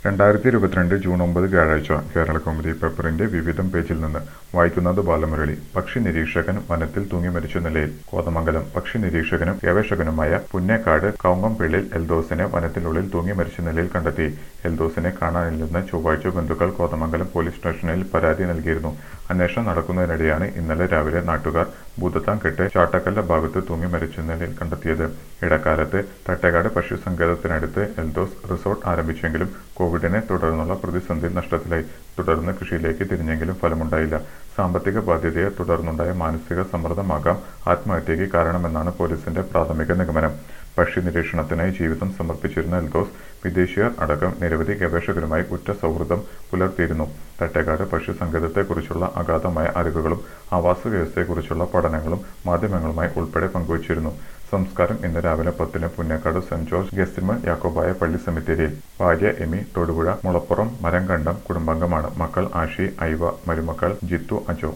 രണ്ടായിരത്തി ഇരുപത്തിരണ്ട് ജൂൺ ഒമ്പത് വ്യാഴാഴ്ച കേരള കൗമുദി പേപ്പറിന്റെ വിവിധം പേജിൽ നിന്ന് വായിക്കുന്നത് ബാലമുരളി പക്ഷി നിരീക്ഷകൻ വനത്തിൽ തൂങ്ങി മരിച്ച നിലയിൽ കോതമംഗലം പക്ഷി നിരീക്ഷകനും ഗവേഷകനുമായ പുന്നേക്കാട് കൗങ്ങംപിള്ളിൽ എൽദോസിനെ വനത്തിനുള്ളിൽ തൂങ്ങി മരിച്ച നിലയിൽ കണ്ടെത്തി എൽദോസിനെ കാണാനില്ലെന്ന് ചൊവ്വാഴ്ച ബന്ധുക്കൾ കോതമംഗലം പോലീസ് സ്റ്റേഷനിൽ പരാതി നൽകിയിരുന്നു അന്വേഷണം നടക്കുന്നതിനിടെയാണ് ഇന്നലെ രാവിലെ നാട്ടുകാർ ഭൂതത്താംകെട്ട് ചാട്ടക്കല്ല ഭാഗത്ത് തൂങ്ങി മരിച്ച നിലയിൽ കണ്ടെത്തിയത് ഇടക്കാലത്ത് തട്ടേക്കാട് പശു സങ്കേതത്തിനടുത്ത് എൽദോസ് റിസോർട്ട് ആരംഭിച്ചെങ്കിലും കോവിഡിനെ തുടർന്നുള്ള പ്രതിസന്ധിയിൽ നഷ്ടത്തിലായി തുടർന്ന് കൃഷിയിലേക്ക് തിരിഞ്ഞെങ്കിലും ഫലമുണ്ടായില്ല സാമ്പത്തിക ബാധ്യതയെ തുടർന്നുണ്ടായ മാനസിക സമ്മർദ്ദമാകാം ആത്മഹത്യയ്ക്ക് കാരണമെന്നാണ് പോലീസിന്റെ പ്രാഥമിക നിഗമനം പക്ഷി നിരീക്ഷണത്തിനായി ജീവിതം സമർപ്പിച്ചിരുന്ന എൽദോസ് വിദേശീയർ അടക്കം നിരവധി ഗവേഷകരുമായി ഉറ്റ സൗഹൃദം പുലർത്തിയിരുന്നു തട്ടേക്കാട് പക്ഷി സങ്കേതത്തെക്കുറിച്ചുള്ള അഗാധമായ അറിവുകളും ആവാസ വ്യവസ്ഥയെക്കുറിച്ചുള്ള പഠനങ്ങളും മാധ്യമങ്ങളുമായി ഉൾപ്പെടെ പങ്കുവച്ചിരുന്നു സംസ്കാരം ഇന്ന് രാവിലെ പത്തിന് പുന്നേക്കാട് സെന്റ് ജോർജ് ഗസ്റ്റിമൽ യാക്കോബായ പള്ളി സെമിത്തേരിയിൽ ഭാര്യ എമി തൊടുപുഴ മുളപ്പുറം മരംകണ്ടം കുടുംബാംഗമാണ് മക്കൾ ആഷി ഐവ മരുമക്കൾ ജിത്തു അജോ